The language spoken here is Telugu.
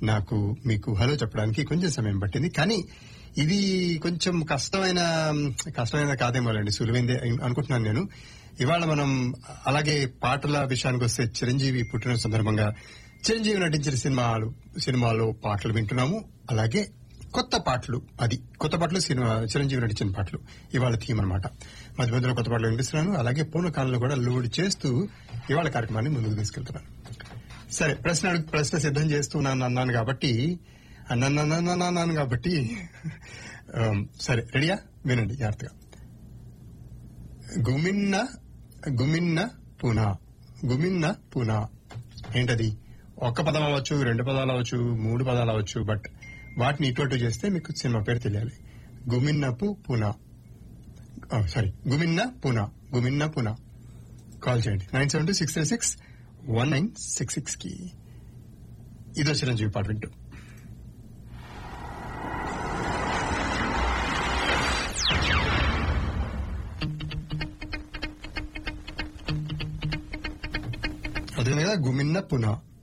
నాకు మీకు హలో చెప్పడానికి కొంచెం సమయం పట్టింది కానీ ఇది కొంచెం కష్టమైన కష్టమైన కాదేమోలండి సులువైందే అనుకుంటున్నాను నేను ఇవాళ మనం అలాగే పాటల విషయానికి వస్తే చిరంజీవి పుట్టిన సందర్భంగా చిరంజీవి నటించిన సినిమాలు సినిమాలో పాటలు వింటున్నాము అలాగే కొత్త పాటలు అది కొత్త పాటలు సినిమా చిరంజీవి నటించిన పాటలు ఇవాళ థీమ్ అనమాట మధ్య మధ్యలో కొత్త పాటలు వినిపిస్తున్నాను అలాగే పూర్ణకాలంలో కూడా లోడ్ చేస్తూ ఇవాళ కార్యక్రమాన్ని ముందుకు తీసుకెళ్తున్నాను సరే ప్రశ్న అడుగు ప్రశ్న సిద్ధం చేస్తున్నాను అన్నాను కాబట్టి అన్నాను కాబట్టి ఆమ్, సరే రెడీయా వినండి జాగ్రత్తగా గుమిన్న గుమిన్న పూనా గుమిన్న పూనా ఏంటది ఒక్క పదం అవ్వచ్చు రెండు పదాలు అవ్వచ్చు మూడు పదాలు అవ్వచ్చు బట్ వాటిని ఇటు అటు చేస్తే మీకు సినిమా పేరు తెలియాలి గుమిన్నపు పూనా సారీ గుమిన్న పూనా గుమిన్న పూనా కాల్ చేయండి nine seven two six three six one nine six six కి ఇదో చిరంజీవి పాట వింటూ అదే కదా గుమిన్న పునా